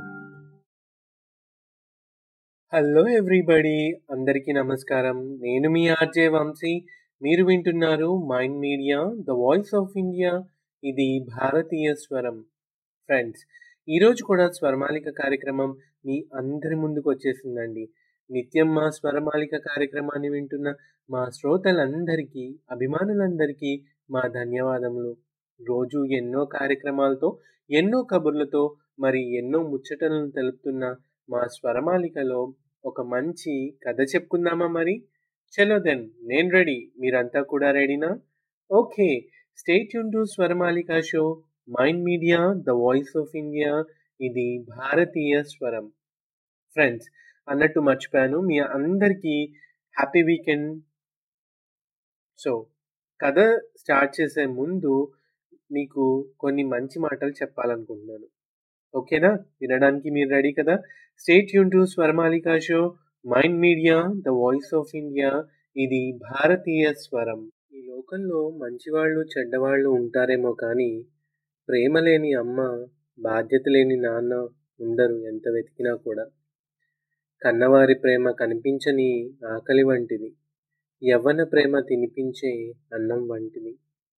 హలో ఎవ్రీబడి అందరికీ నమస్కారం నేను మీ ఆర్జే వంశీ మీరు వింటున్నారు Mind Media the voice of India ఇది భారతీయ స్వరం ఫ్రెండ్స్ ఈరోజు కూడా స్వరమాలిక కార్యక్రమం మీ అందరి ముందుకు వచ్చేసిందండి నిత్యం మా స్వరమాలిక కార్యక్రమాన్ని వింటున్న మా శ్రోతలందరికీ అభిమానులందరికీ మా ధన్యవాదములు రోజు ఎన్నో కార్యక్రమాలతో ఎన్నో కబుర్లతో మరి ఎన్నో ముచ్చటలను తెలుపుతున్న మా స్వరమాలికలో ఒక మంచి కథ చెప్పుకుందామా మరి చలో దెన్ నేను రెడీ మీరంతా కూడా రెడీనా ఓకే స్టేట్ యూన్ to Swaramalika show Mind Media the voice of India ఇది భారతీయ స్వరం ఫ్రెండ్స్ అన్నట్టు మర్చిపోయాను మీ అందరికీ హ్యాపీ వీకెండ్ సో కథ స్టార్ట్ చేసే ముందు మీకు కొన్ని మంచి మాటలు చెప్పాలనుకుంటున్నాను ఓకేనా వినడానికి మీరు రెడీ కదా స్టేట్ యూన్ to Swaramalika show Mind Media the voice of India ఇది భారతీయ స్వరం ఈ లోకంలో మంచివాళ్ళు చెడ్డవాళ్ళు ఉంటారేమో కానీ ప్రేమ లేని అమ్మ బాధ్యత లేని నాన్న ఉండరు ఎంత వెతికినా కూడా కన్నవారి ప్రేమ కనిపించని ఆకలి వంటిది యవ్వన ప్రేమ తినిపించే అన్నం వంటిది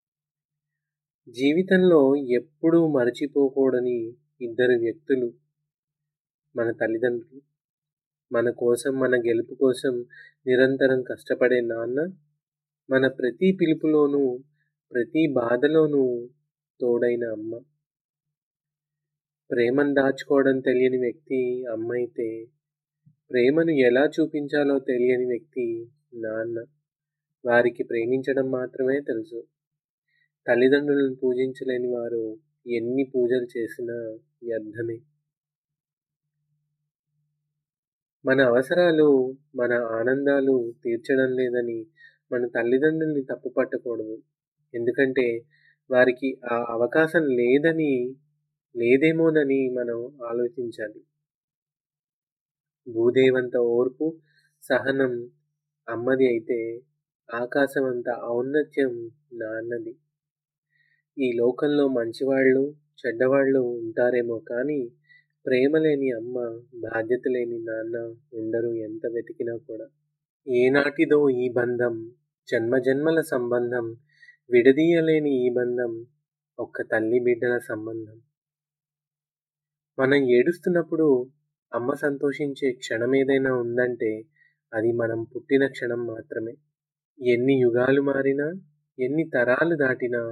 జీవితంలో ఎప్పుడూ మరచిపోకూడని ఇద్దరు వ్యక్తులు మన తల్లిదండ్రులు మన కోసం మన గెలుపు కోసం నిరంతరం కష్టపడే నాన్న మన ప్రతి పిలుపులోనూ ప్రతి బాధలోనూ తోడైన అమ్మ ప్రేమను దాచుకోవడం తెలియని వ్యక్తి అమ్మ అయితే ప్రేమను ఎలా చూపించాలో తెలియని వ్యక్తి నాన్న వారికి ప్రేమించడం మాత్రమే తెలుసు తల్లిదండ్రులను పూజించలేని వారు ఎన్ని పూజలు చేసినా వ్యర్థమే మన అవసరాలు మన ఆనందాలు తీర్చడం లేదని మన తల్లిదండ్రుల్ని తప్పు పట్టకూడదు ఎందుకంటే వారికి ఆ అవకాశం లేదని లేదేమోనని మనం ఆలోచించాలి భూదేవంత ఓర్పు సహనం అమ్మది అయితే ఆకాశం అంత ఔన్నత్యం నాన్నది ఈ లోకంలో మంచివాళ్ళు చెడ్డవాళ్ళు ఉంటారేమో కానీ ప్రేమ లేని అమ్మ బాధ్యత లేని నాన్న ఉండరు ఎంత వెతికినా కూడా ఏనాటిదో ఈ బంధం జన్మజన్మల సంబంధం విడదీయలేని ఈ బంధం ఒక్క తల్లి బిడ్డల సంబంధం మనం ఏడుస్తున్నప్పుడు అమ్మ సంతోషించే క్షణం ఏదైనా ఉందంటే అది మనం పుట్టిన క్షణం మాత్రమే ఎన్ని యుగాలు మారినా ఎన్ని తరాలు దాటినా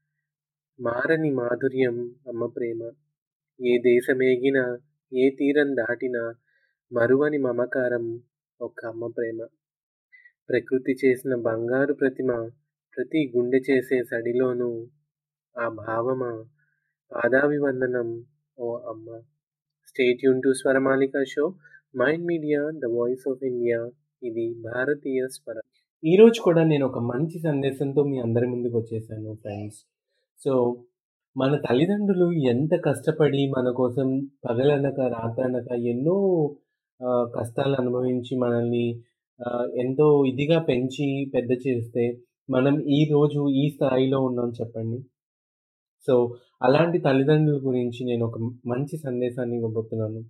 మారని మాధుర్యం అమ్మ ప్రేమ ఏ దేశమేగినా ఏ తీరం దాటినా మరువని మమకారం ఒక అమ్మ ప్రేమ ప్రకృతి చేసిన బంగారు ప్రతిమ ప్రతి గుండె చేసే సడిలోనూ ఆ భావమా పాదాభివందనం ఓ అమ్మ స్టేట్ యూన్ to Swaramalika show Mind Media the voice of India ఇది భారతీయ స్వరం ఈరోజు కూడా నేను ఒక మంచి సందేశంతో మీ అందరి ముందుకు వచ్చేసాను ఫ్రెండ్స్ సో మన తల్లిదండ్రులు ఎంత కష్టపడి మన కోసం పగలనక రాత్రనక ఎన్నో కష్టాలు అనుభవించి మనల్ని ఎంతో ఇదిగా పెంచి పెద్ద చేస్తే మనం ఈ రోజు ఈ స్థాయిలో ఉన్నాం చెప్పండి సో అలాంటి తల్లిదండ్రుల గురించి నేను ఒక మంచి సందేశాన్ని ఇవ్వబోతున్నాను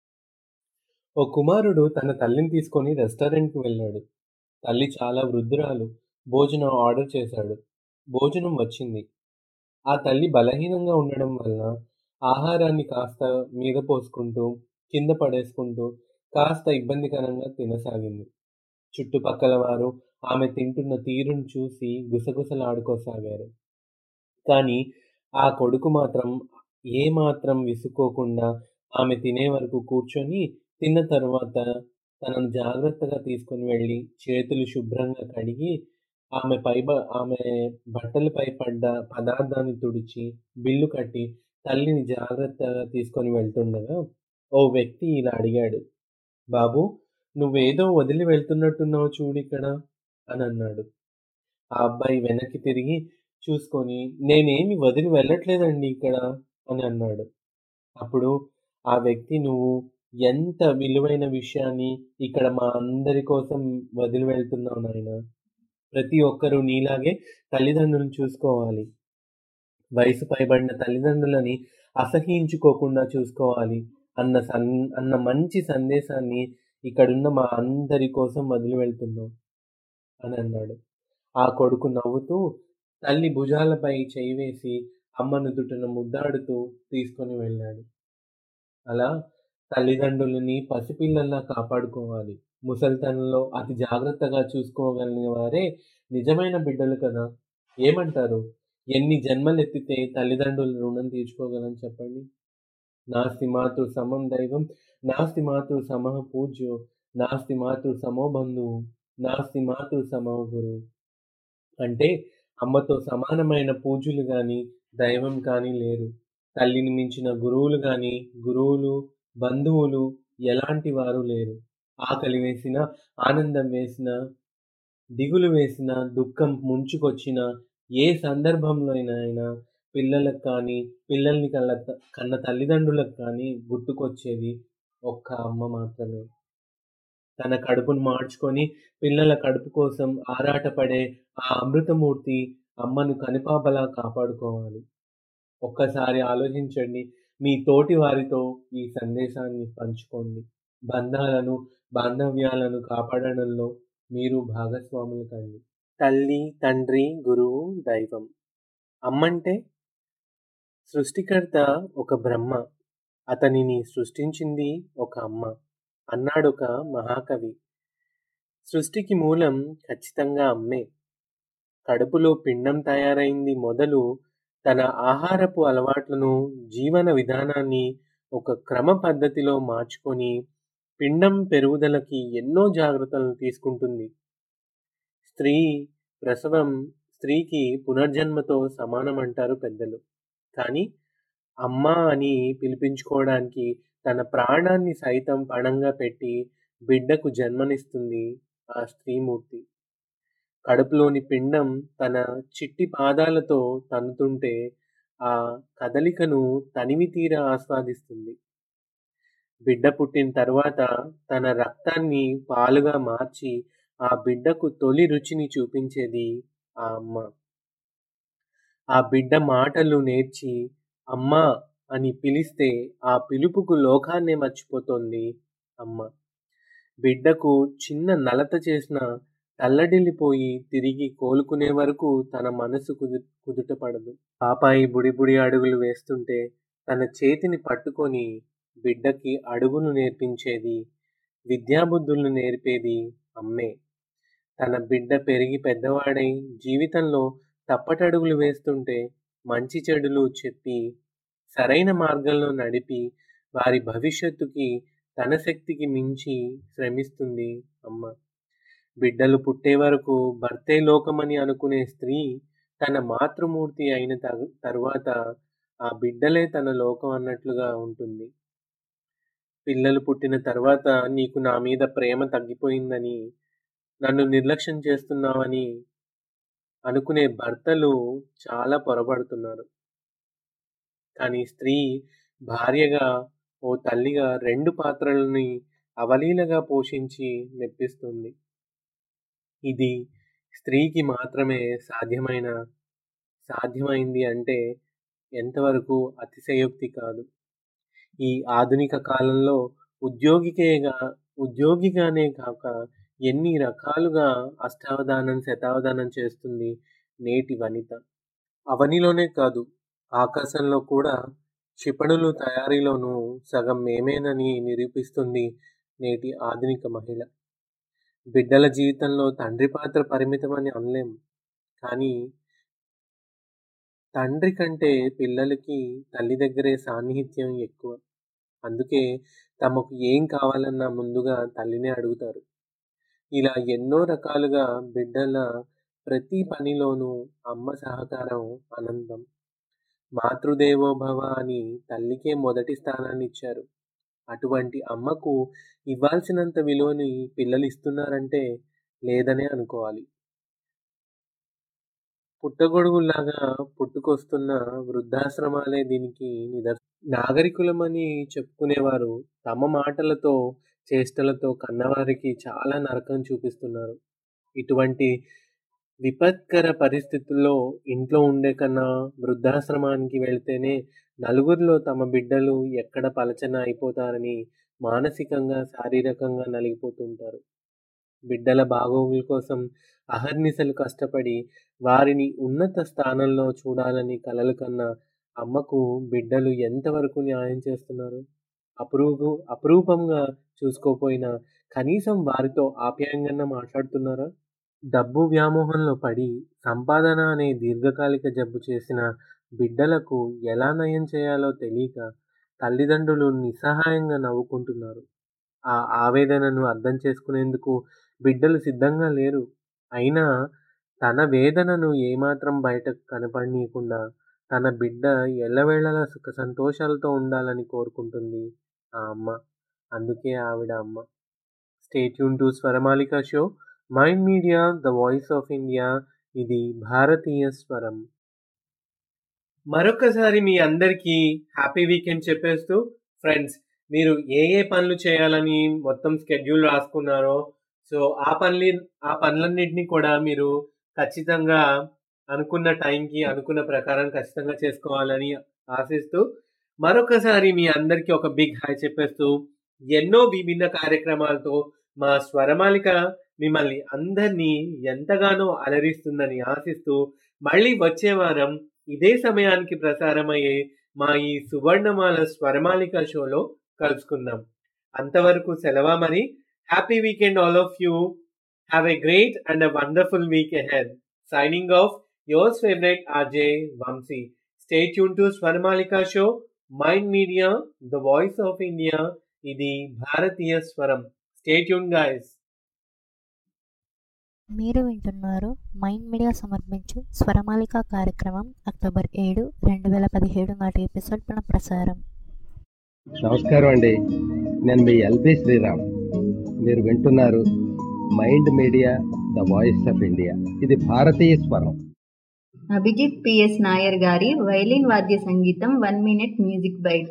ఓ కుమారుడు తన తల్లిని తీసుకొని రెస్టారెంట్కి వెళ్ళాడు తల్లి చాలా వృద్ధురాలు భోజనం ఆర్డర్ చేశాడు భోజనం వచ్చింది ఆ తల్లి బలహీనంగా ఉండడం వలన ఆహారాన్ని కాస్త మీద పోసుకుంటూ కింద పడేసుకుంటూ కాస్త ఇబ్బందికరంగా తినసాగింది చుట్టుపక్కల వారు ఆమె తింటున్న తీరును చూసి గుసగుసలాడుకోసాగారు కానీ ఆ కొడుకు మాత్రం ఏమాత్రం విసుక్కోకుండా ఆమె తినే వరకు కూర్చొని తిన్న తర్వాత తనను జాగ్రత్తగా తీసుకుని వెళ్ళి చేతులు శుభ్రంగా కడిగి ఆమె పై ఆమె బట్టలపై పడ్డ పదార్థాన్ని తుడిచి బిల్లు కట్టి తల్లిని జాగ్రత్తగా తీసుకొని వెళ్తుండగా ఓ వ్యక్తి ఇలా అడిగాడు బాబు నువ్వేదో వదిలి వెళ్తున్నట్టున్నావు చూడు ఇక్కడ అని అన్నాడు ఆ అబ్బాయి వెనక్కి తిరిగి చూసుకొని నేనేమి వదిలి వెళ్ళట్లేదండి ఇక్కడ అని అన్నాడు అప్పుడు ఆ వ్యక్తి నువ్వు ఎంత విలువైన విషయాన్ని ఇక్కడ మా అందరి కోసం వదిలి వెళ్తున్నావు నాయన ప్రతి ఒక్కరూ నీలాగే తల్లిదండ్రులను చూసుకోవాలి వయసు పైబడిన తల్లిదండ్రులని అసహించుకోకుండా చూసుకోవాలి అన్న సన్ అన్న మంచి సందేశాన్ని ఇక్కడున్న మా అందరి కోసం వదిలి వెళ్తున్నాం అని అన్నాడు ఆ కొడుకు నవ్వుతూ తల్లి భుజాలపై చేయి వేసి అమ్మ నుదుటన ముద్దాడుతూ తీసుకొని వెళ్ళాడు అలా తల్లిదండ్రులని పసిపిల్లల్లా కాపాడుకోవాలి ముసలితనంలో అతి జాగ్రత్తగా చూసుకోగలిగిన వారే నిజమైన బిడ్డలు కదా ఏమంటారు ఎన్ని జన్మలెత్తితే తల్లిదండ్రుల రుణం తీర్చుకోగలం చెప్పండి నాస్తి మాతృ సమం దైవం నాస్తి మాతృ సమః పూజ్యో నాస్తి మాతృ సమో బంధువు నాస్తి మాతృ సమో గురువు అంటే అమ్మతో సమానమైన పూజలు కానీ దైవం కానీ లేరు తల్లిని మించిన గురువులు కానీ గురువులు బంధువులు ఎలాంటి వారు లేరు ఆకలి వేసిన ఆనందం వేసిన దిగులు వేసిన దుఃఖం ముంచుకొచ్చిన ఏ సందర్భంలో అయినా పిల్లలకు కానీ పిల్లల్ని కళ్ళ కన్న తల్లిదండ్రులకు కానీ గుర్తుకొచ్చేది ఒక్క అమ్మ మాత్రమే తన కడుపును మార్చుకొని పిల్లల కడుపు కోసం ఆరాటపడే ఆ అమృతమూర్తి అమ్మను కనిపాపలా కాపాడుకోవాలి ఒక్కసారి ఆలోచించండి మీ తోటి వారితో ఈ సందేశాన్ని పంచుకోండి బంధాలను బాంధవ్యాలను కాపాడడంలో మీరు భాగస్వాములు కండి తల్లి తండ్రి గురువు దైవం అమ్మంటే సృష్టికర్త ఒక బ్రహ్మ అతనిని సృష్టించింది ఒక అమ్మ అన్నాడు ఒక మహాకవి సృష్టికి మూలం ఖచ్చితంగా అమ్మే కడుపులో పిండం తయారైంది మొదలు తన ఆహారపు అలవాట్లను జీవన విధానాన్ని ఒక క్రమ పద్ధతిలో మార్చుకొని పిండం పెరుగుదలకి ఎన్నో జాగ్రత్తలను తీసుకుంటుంది స్త్రీ ప్రసవం స్త్రీకి పునర్జన్మతో సమానమంటారు పెద్దలు కానీ అమ్మ అని పిలిపించుకోవడానికి తన ప్రాణాన్ని సైతం పణంగా పెట్టి బిడ్డకు జన్మనిస్తుంది ఆ స్త్రీమూర్తి కడుపులోని పిండం తన చిట్టి పాదాలతో తన్నుతుంటే ఆ కదలికను తనివి తీర ఆస్వాదిస్తుంది బిడ్డ పుట్టిన తర్వాత తన రక్తాన్ని పాలుగా మార్చి ఆ బిడ్డకు తొలి రుచిని చూపించేది ఆ అమ్మ ఆ బిడ్డ మాటలు నేర్చి అమ్మా అని పిలిస్తే ఆ పిలుపుకు లోకాన్నే మర్చిపోతోంది అమ్మ బిడ్డకు చిన్న నలత చేసిన తల్లడిల్లిపోయి తిరిగి కోలుకునే వరకు తన మనసు కుదు కుదుటపడదు పాపాయి బుడి బుడి అడుగులు వేస్తుంటే తన చేతిని పట్టుకొని బిడ్డకి అడుగులు నేర్పించేది విద్యాబుద్ధులను నేర్పేది అమ్మే తన బిడ్డ పెరిగి పెద్దవాడై జీవితంలో తప్పటడుగులు వేస్తుంటే మంచి చెడులు చెప్పి సరైన మార్గంలో నడిపి వారి భవిష్యత్తుకి తన శక్తికి మించి శ్రమిస్తుంది అమ్మ బిడ్డలు పుట్టే వరకు భర్తే లోకమని అనుకునే స్త్రీ తన మాతృమూర్తి అయిన తరువాత ఆ బిడ్డలే తన లోకం అన్నట్లుగా ఉంటుంది పిల్లలు పుట్టిన తర్వాత నీకు నా మీద ప్రేమ తగ్గిపోయిందని నన్ను నిర్లక్ష్యం చేస్తున్నావని అనుకునే భర్తలు చాలా పొరపడుతున్నారు కానీ స్త్రీ భార్యగా ఓ తల్లిగా రెండు పాత్రలని అవలీలగా పోషించి మెప్పిస్తుంది ఇది స్త్రీకి మాత్రమే సాధ్యమైన సాధ్యమైంది అంటే ఎంతవరకు అతిశయోక్తి కాదు ఈ ఆధునిక కాలంలో ఉద్యోగికేగా ఉద్యోగిగానే కాక ఎన్ని రకాలుగా అష్టావధానం శతావధానం చేస్తుంది నేటి వనిత అవనిలోనే కాదు ఆకాశంలో కూడా క్షిపణులు తయారీలోనూ సగం మేమేనని నిరూపిస్తుంది నేటి ఆధునిక మహిళ బిడ్డల జీవితంలో తండ్రి పాత్ర పరిమితమని అనలేం కానీ తండ్రి కంటే పిల్లలకి తల్లి దగ్గరే సాన్నిహిత్యం ఎక్కువ అందుకే తమకు ఏం కావాలన్నా ముందుగా తల్లినే అడుగుతారు ఇలా ఎన్నో రకాలుగా బిడ్డల ప్రతి పనిలోనూ అమ్మ సహకారం అనంతం మాతృదేవోభవ అని తల్లికే మొదటి స్థానాన్ని ఇచ్చారు అటువంటి అమ్మకు ఇవ్వాల్సినంత విలువని పిల్లలు ఇస్తున్నారంటే లేదనే అనుకోవాలి పుట్టగొడుగులాగా పుట్టుకొస్తున్న వృద్ధాశ్రమాలే దీనికి నిదర్శనం నాగరికులమని చెప్పుకునేవారు తమ మాటలతో చేష్టలతో కన్నవారికి చాలా నరకం చూపిస్తున్నారు ఇటువంటి విపత్కర పరిస్థితుల్లో ఇంట్లో ఉండే కన్నా వృద్ధాశ్రమానికి వెళ్తేనే నలుగురిలో తమ బిడ్డలు ఎక్కడ పలచన అయిపోతారని మానసికంగా శారీరకంగా నలిగిపోతుంటారు బిడ్డల బాగోగుల కోసం అహర్నిశలు కష్టపడి వారిని ఉన్నత స్థానంలో చూడాలని కలలు కన్నా అమ్మకు బిడ్డలు ఎంతవరకు న్యాయం చేస్తున్నారు అపురూపు అపురూపంగా చూసుకోపోయినా కనీసం వారితో ఆప్యాయంగా మాట్లాడుతున్నారా డబ్బు వ్యామోహంలో పడి సంపాదన అనే దీర్ఘకాలిక జబ్బు చేసిన బిడ్డలకు ఎలా నయం చేయాలో తెలియక తల్లిదండ్రులు నిస్సహాయంగా నవ్వుకుంటున్నారు ఆ ఆవేదనను అర్థం చేసుకునేందుకు బిడ్డలు సిద్ధంగా లేరు అయినా తన వేదనను ఏమాత్రం బయటకు కనపడనీయకుండా తన బిడ్డ ఎల్లవేళలా సుఖ సంతోషాలతో ఉండాలని కోరుకుంటుంది ఆ అమ్మ అందుకే ఆవిడ అమ్మ స్టేట్ యూన్ to Swaramalika show Mind Media the voice of India ఇది భారతీయ స్వరం మరొకసారి మీ అందరికీ హ్యాపీ వీకెండ్ చెప్పేస్తూ ఫ్రెండ్స్ మీరు ఏ ఏ పనులు చేయాలని మొత్తం స్కెడ్యూల్ రాసుకున్నారో సో ఆ పనులు ఆ పనులన్నింటినీ కూడా మీరు ఖచ్చితంగా అనుకున్న టైంకి అనుకున్న ప్రకారం ఖచ్చితంగా చేసుకోవాలని ఆశిస్తూ మరొకసారి మీ అందరికీ ఒక బిగ్ హాయ్ చెప్పేస్తూ ఎన్నో విభిన్న కార్యక్రమాలతో మా స్వరమాలిక మిమ్మల్ని అందరినీ ఎంతగానో అలరిస్తుందని ఆశిస్తూ మళ్ళీ వచ్చే వారం ఇదే సమయానికి ప్రసారమయ్యే మా ఈ సువర్ణమాల స్వరమాలిక షోలో కలుసుకుందాం అంతవరకు సెలవా మరి happy weekend all of you have a great and a wonderful week ahead signing off yours favourite RJ Vamsi stay tune to Swaramalika show Mind Media the voice of India ఇది భారతీయ స్వరం స్టే ట్యూన్ గాయస్ మీరు వింటున్నారు మైండ్ మీడియా సమర్పించు స్వరమాలిక కార్యక్రమం అక్టోబర్ ఏడు రెండు వేల పదిహేడు నాటి ఎపిసోడ్ పునః ప్రసారం నమస్కారం అండి నేను మీ ఎల్బి శ్రీరామ్ మీరు వింటున్నారు Mind Media the voice of India ఇది భారతీయ స్వరం అభిజిత్ పిఎస్ నాయర్ గారి వైలిన్ వాద్య సంగీతం one minute music byte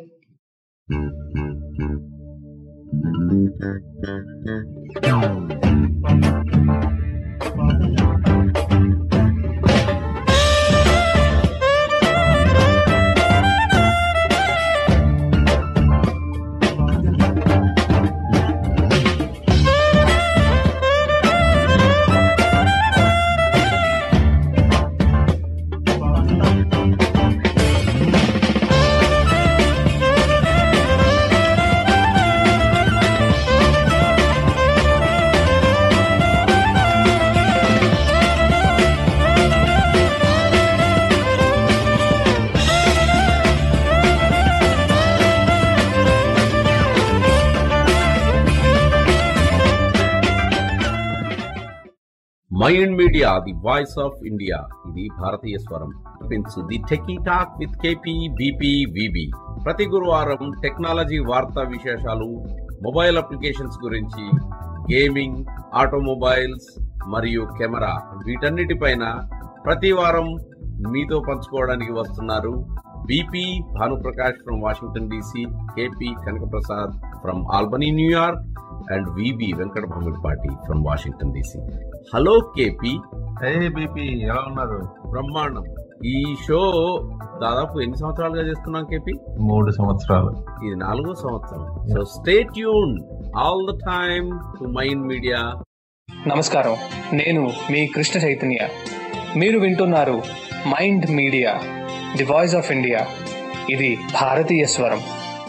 Mind Media the voice of India ఇది భారతీయ స్వరం పెంచు the techie talk with KP BP VB ప్రతి గురువారం టెక్నాలజీ వార్తా విశేషాలు మొబైల్ అప్లికేషన్స్ గురించి గేమింగ్ ఆటోమొబైల్స్ మరియు కెమెరా వీటన్నిటిపైన ప్రతి వారం మీతో పంచుకోవడానికి వస్తున్నారు BP Bhanuprakash from Washington DC KP Kanakaprasad from Albany New York and VB Venkata Bhamidipati from Washington DC hello KP BP ఎలా ఉన్నారు బ్రహ్మాండం ఈ షో దాదాపు ఎన్ని సంవత్సరాలుగా చేస్తున్నాం కేపీ మూడు సంవత్సరాలు ఇది నాలుగో సంవత్సరం so stay tune all the time to Mind Media నమస్కారం నేను మీ కృష్ణ చైతన్య మీరు వింటున్నారు Mind Media the voice of India ఇది భారతీయ స్వరం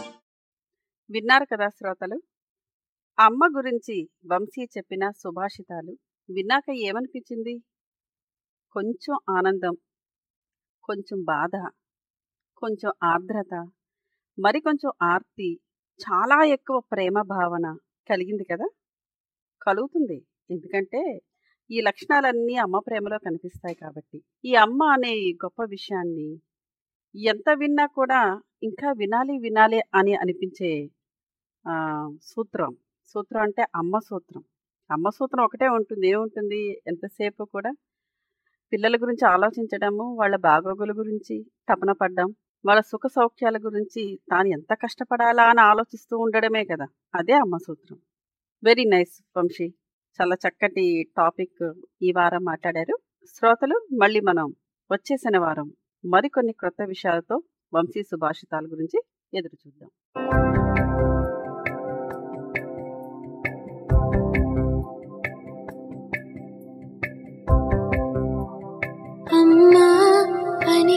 విన్నారు కదా శ్రోతలు అమ్మ గురించి వంశీ చెప్పిన సుభాషితాలు విన్నాక ఏమనిపించింది కొంచెం ఆనందం కొంచెం బాధ కొంచెం ఆర్ద్రత మరి కొంచెం ఆర్తి చాలా ఎక్కువ ప్రేమ భావన కలిగింది కదా కలుగుతుంది ఎందుకంటే ఈ లక్షణాలన్నీ అమ్మ ప్రేమలో కనిపిస్తాయి కాబట్టి ఈ అమ్మ అనే ఈ గొప్ప విషయాన్ని ఎంత విన్నా కూడా ఇంకా వినాలి వినాలి అని అనిపించే ఆ, సూత్రం సూత్రం అంటే అమ్మ సూత్రం అమ్మ సూత్రం ఒకటే ఉంటుంది ఏముంటుంది ఎంతసేపు కూడా పిల్లల గురించి ఆలోచించడము వాళ్ళ బాగోగుల గురించి తపన పడ్డం వాళ్ళ సుఖ సౌఖ్యాల గురించి తాను ఎంత కష్టపడాలా అని ఆలోచిస్తూ ఉండడమే కదా అదే అమ్మ సూత్రం వెరీ నైస్ వంశీ చాలా చక్కటి టాపిక్ ఈ వారం మాట్లాడారు శ్రోతలు మళ్ళీ మనం వచ్చే శనివారం మరికొన్ని క్రొత్త విషయాలతో వంశీ సుభాషితాల గురించి ఎదురు చూద్దాం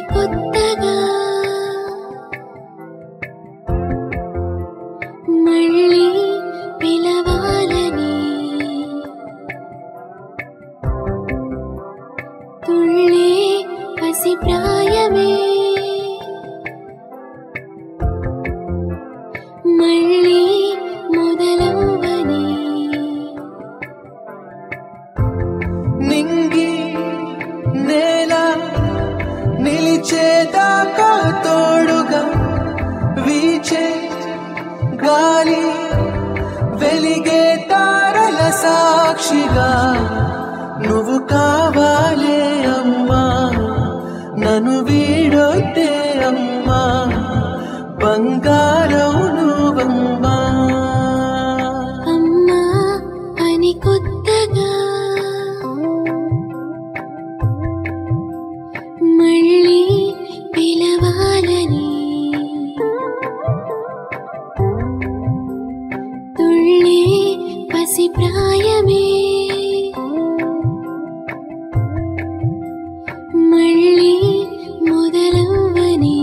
కొత్తగా మళ్ళీ పిలవాలని తుళ్ళే పసి ప్రాయమే మళ్ళీ మొదలవ్వని నింగి నేల నిలిచేదాకా తోడుగా వీచే గాలి వెలిగే తారల సాక్షిగా నువ్వు కావాలే అమ్మా నన్ను వీడొద్దే అమ్మా బంగారం నువ్వమ్మా అమ్మా అని కొత్తగా మళ్ళీ పిలవాలని తుళ్ళే పసి ప్రాయమే మళ్ళీ మొదలవ్వని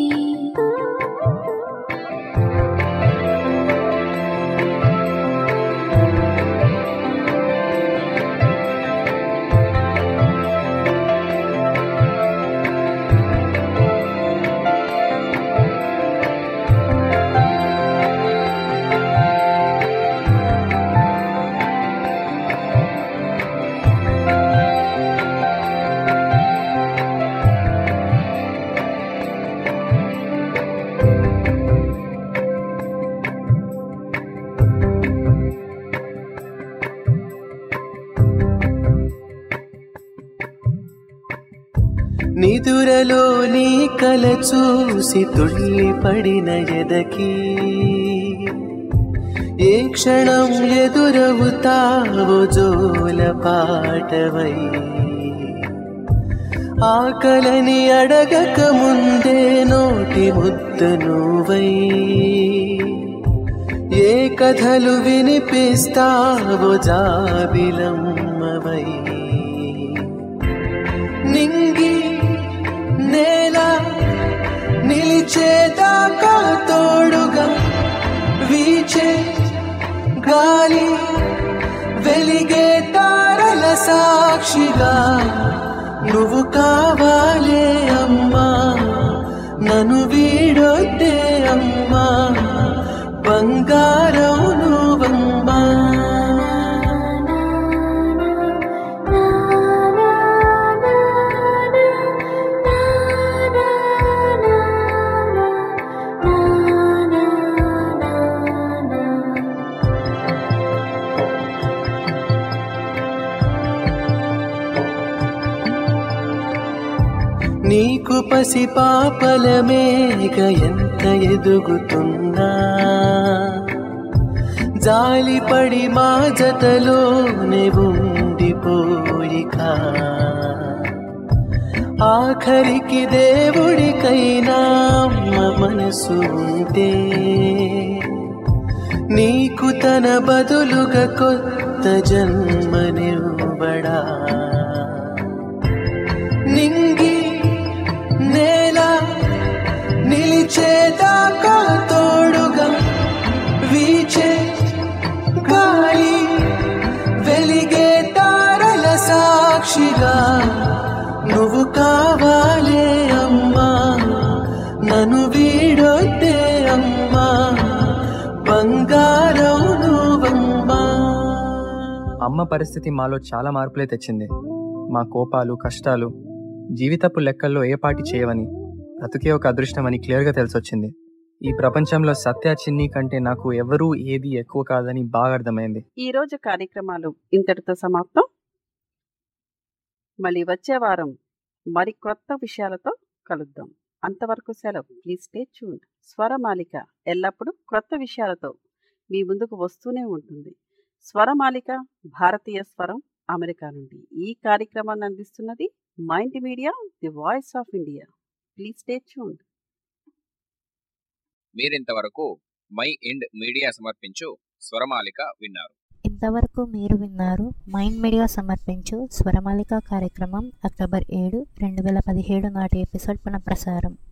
నిదురలో నీ కల చూసి తుళ్ళి పడిన ఎదకి ఏ క్షణం ఎదురవుతావో జోల పాటవై ఆకలని అడగక ముందే నోటి ముద్ద నువ్వై ఏ కథలు వినిపిస్తావో జాబిలమ్మవై నింగి నేల నిలిచేదాకా తోడుగా వీచే గాలి వెలిగే తారల సాక్షిగా నువ్వు కావాలే అమ్మా నన్ను వీడొద్దే అమ్మా బంగారం నువ్వమ్మా నీకు పసి పాపల మేఘ ఎంత ఎదుగుతున్నా జాలిపడి మా జతలోనే ఉండిపోయికా ఆఖరికి దేవుడికైనా అమ్మ మనసు ఉంటే నీకు తన బదులుగా కొత్త జన్మనివ్వడా నింగి నేల నిలిచేదాకా తోడుగా వీచే గాలి వెలిగే తారల సాక్షిగా నువ్వు కావాలే అమ్మా నన్ను వీడొద్దే అమ్మా బంగారం నువ్వమ్మా అమ్మ పరిస్థితి మాలో చాలా మార్పులే తెచ్చింది మా కోపాలు కష్టాలు జీవితపు లెక్కల్లో ఏ పాటి చేయవని బ్రతుకే ఒక అదృష్టమని క్లియర్గా తెలిసొచ్చింది ఈ ప్రపంచంలో సత్య చిన్ని కంటే నాకు ఎవరూ ఏది ఎక్కువ కాదని బాగా అర్థమైంది ఈ రోజు కార్యక్రమాలు ఇంతటితో సమాప్తం మళ్ళీ వచ్చే వారం మరి కొత్త విషయాలతో కలుద్దాం అంతవరకు సెలవు ప్లీజ్ స్టే ట్యూన్డ్ స్వరమాలిక ఎల్లప్పుడూ కొత్త విషయాలతో మీ ముందుకు వస్తూనే ఉంటుంది స్వరమాలిక భారతీయ స్వరం అమెరికా నుండి ఈ కార్యక్రమాన్ని అందిస్తున్నది Mind Media the voice of India please stay tuned మీరింతవరకు మై ఇండ్ మీడియా సమర్పించు స్వరమాలిక విన్నారు ఇంతవరకు మీరు విన్నారు మైండ్ మీడియా సమర్పించు స్వరమాలిక కార్యక్రమం అక్టోబర్ ఏడు రెండు వేల పదిహేడు నాటి ఎపిసోడ్ పునఃప్రసారం